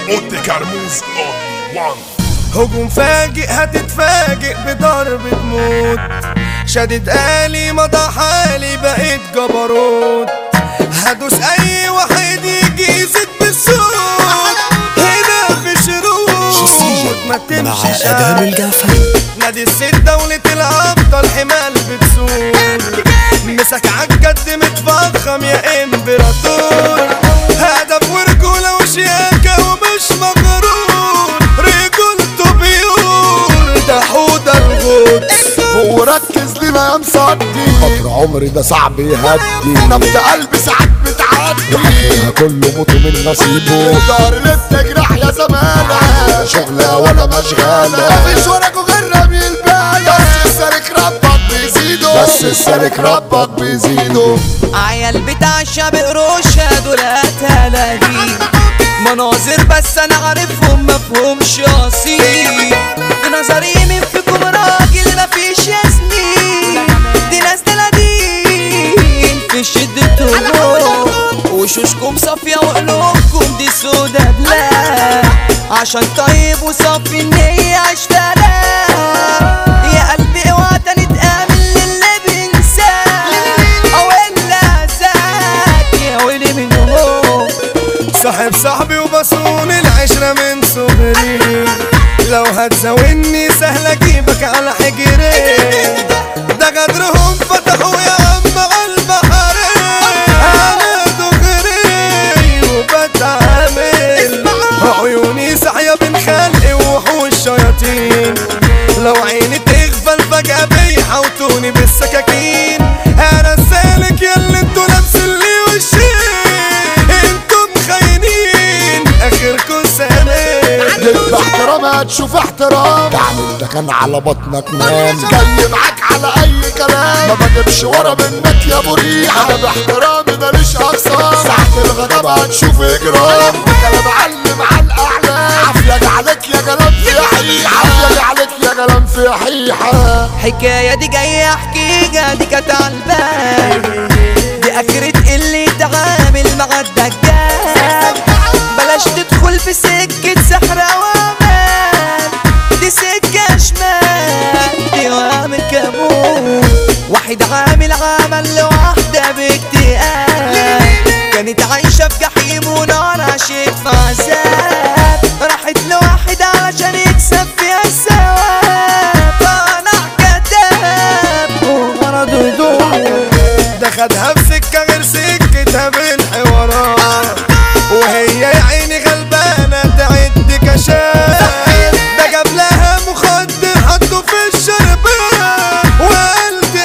اوتي كرموز اونلي وان هجوم فاجئ هتتفاجئ بضربة موت شدت آلي مضى حالي بقيت جبروت هدوس أي واحد يجي يزيد بالصوت هنا في شروط ما تمشي شعب الجفن نادي الست دولة الأبطال حمال بتسود مسك عالجد متفخم يا امبراطور هدف ورجولة وشياكة ومش مغرور رجولته بيقول ده حوض الغدس وركز لما يا مصدي قطر عمري ده صعب يهدي نبض قلبي ساعات بتعدي وحكيها كله موت من نصيبه دار اللي بتجرح يا زمانة شغلة ولا مشغالة مفيش وراكوا غير رمي البالة بس السالك ربك بيزيده بس السالك ربك بيزيده عيال بتاع الشعب قروشة دول تلاقي مناظر بس انا عارفهم مفهومش اصيل في نظري مين فيكم راجل مفيش يا زميل دي ناس تلاتين في شدتهم وشوشكم صافية وقلوبكم دي سودا بلا عشان طيب وصافي النية اشترى يا قلبي اوعى تاني تآمن للي بينساه او اللي ذاك يا ويلي منهم صاحب صاحبي وبصون العشرة من صغري لو هتزاولني سهل اجيبك على حجري ده قدرهم فتحوا يا عم على البحر انا دغري وبتعامل عيوني صاحية بين خلقي ووحوش شياطين لو عيني تغفل فجأة بيحوطوني بالسكاكين انا السالك ياللي انتوا لابسين لي وشين انتوا مخاينين اخركوا سنين جيت باحترام هتشوف احترام تعمل ده كان على بطنك نام جاي معاك على اي كلام ما بجيبش ورا منك يا ابو ريح انا باحترامي ماليش اقسام ساعة الغضب هتشوف اجرام كلام علم على الاعلام عافية عليك يا كلام في حيحة عافية عليك يا كلام في حيحة حكاية دي جاية احكيها دي كانت عالبال دي اخرة اللي تعامل مع الدجال بلاش تدخل في سكة سحر وامان دي سكة شمال دي وامل كابوس واحد عامل عمل لوحدة باكتئاب كانت عايشة في جحيم ونار عاشت في عذاب راحت لواحد علشان يكسب فيها الثواب طلع كذاب وغرضه يدوم ده خدها في سكة غير سكتها بالحوارات وهي يا عيني غلبانة تعد كشاف ده جاب لها مخدر حطه في الشربات وقال دي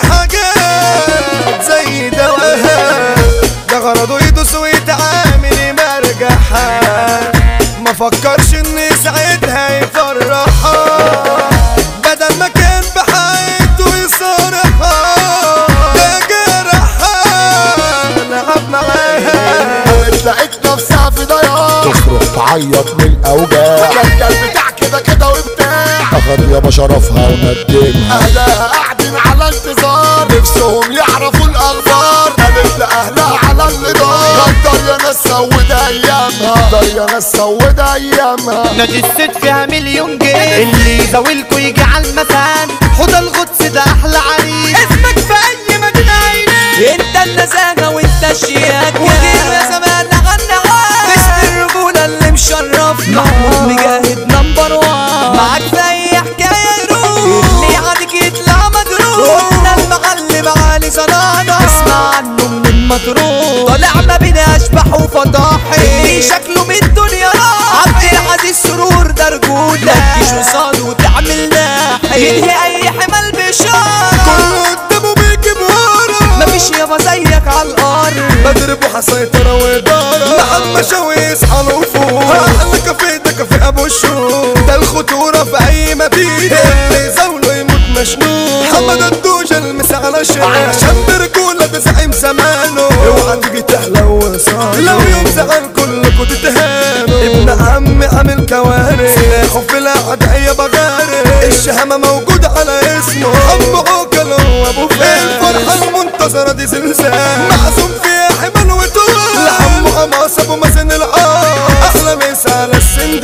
حاجات زي دواها ده غرضه يدوس ويتعامل يمرجحها ما فكرش ان ساعتها يفرحها بدل ما كان بحياته يصارحها ده جرحها لعب معاها لقيت نفسها في ضياع تصرخ تعيط من الاوجاع الرجال بتاع كده كده وبتاع اخد يابا شرفها وندمها اهلها قاعدين على انتظار نفسهم يعرفوا الاخبار قالت لاهلها على اللي دار غدر يا ناس سود ايامها غدر يا ناس سود ايامها نادي الست فيها مليون جنيه اللي يزاولكوا يجي على المكان حوض القدس ده احلى عريس اسمك في اي مدينه عينيه انت النزاهه وانت الشياكه ودين يا زمان غنى اسم الرجوله اللي مشرفنا محمود مجاهد نمبر وان معاك في اي حكايه يروح اللي عادك يطلع مجروح قلنا المعلم علي صنانه اسمع عنه من المطروح طالع ما بين اشبح وفضاحي اللي شكله من الدنيا راح عبد العزيز سرور ده رجوله ما تجيش قصاده وتعمل ناحي ينهي اي حمل بشاره كله قدامه بيجيب ورا مفيش يابا زيك على الارض بضربه حسيطرة وإدارة محمد شوقي يصحى له فوق أحلى كافيه ده كافيه أبو الشوق ده الخطورة في أي مدينة اللي يزاوله يموت مشنوق محمد الدوجة المس على الشارع عشان برجولة ده زعيم زمانه اوعى تيجي تحلى وصال لو يوم زعل كلكوا تتهانوا ابن عم عامل كوارث سلاحه في الأعداء بغارق الشهامة موجودة على اسمه أبو عوكل هو أبو فين الفرحة المنتظرة دي زلزال معزوم فيها حمل وطول لحمه حماس أبو مازن العار أحلى مسا على السندال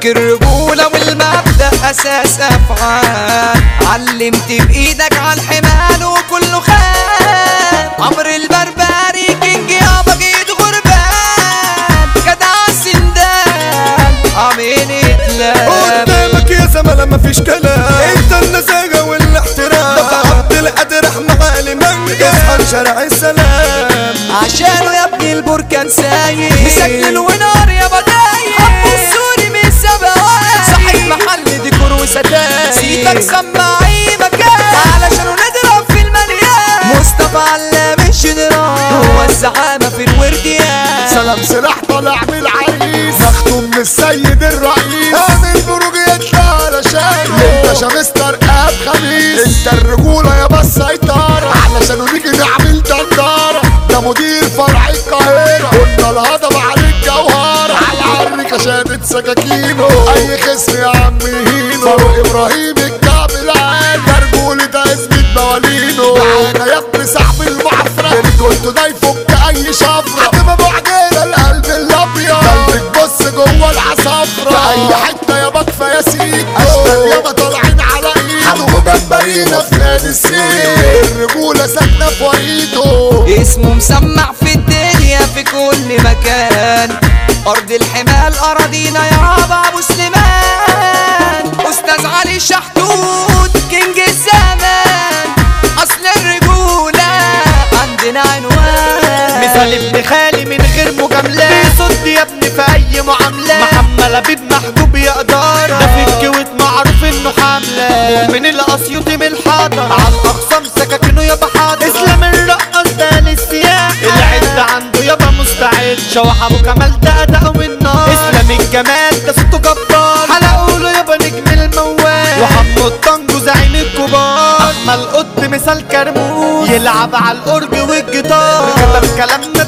فيك الرجولة والمبدأ أساس أفعال علمت بإيدك على الحمال وكله خان عمر البربري كينج يابا جيت غربان جدع سندان عامل اتلام قدامك يا زملاء مفيش كلام انت النزاهة والاحترام ده عبد القادر احمد علي منجا اصحى شارع السلام عشانه يا ابني البركان سايق مسجل ونار يا بدايق حب السوري من السبوات صاحب محل ديكور وستاير سيبك سمع اي مكان علشانه نضرب في المليان مصطفى علام الجنرال هو الزعامة في الورديان سلام سلاح طالع من العريس مختوم من السيد الرئيس اعمل بروج يطلع علشان انت شمستر قاب خميس انت الرجولة يا بس سيطرة علشان نيجي نعمل دندارة ده مدير فرع القاهرة قلنا الهضبة عليك جوهرة على عرك شادت سكاكينه اي خصم يا عم هينو فاروق ابراهيم الكعب العالي مرجول ده اسمة موالينه معانا يا ابن صاحب المعفرة اللي قلت ده يفك اي شفرة هتبقى معجنة القلب الابيض قلبك بص جوه العصافرة في اي حتة يا بطفى يا سيد اشبال يابا طالعين على ايده حمو جمبرينا في نادي السير الرجولة ساكنة في وريده اسمه مسمع في الدنيا في كل مكان أرض الحمال أراضينا يابا أبو سليمان أستاذ علي شحتوت كينج الزمان أصل الرجولة عندنا عنوان مثال ابن خالي من غير مجاملة بيصد يا ابني في أي معاملة محمد لبيب محجوب يا إدارة ده في الكويت معروف إنه حملة من الأسيوطي من الحضر على الأقسام سكاكينه يابا حاضر اسلام الرقص ده للسياح العد عنده يابا مستعد شوح أبو كمال ده أداء والنار اسلام الجمال ده صوته جبار حلقوله يابا نجم الموال وحمو الطنجو زعيم الكبار أحمى القط مثال كرموز يلعب على الأورج والجيتار كتب كلامنا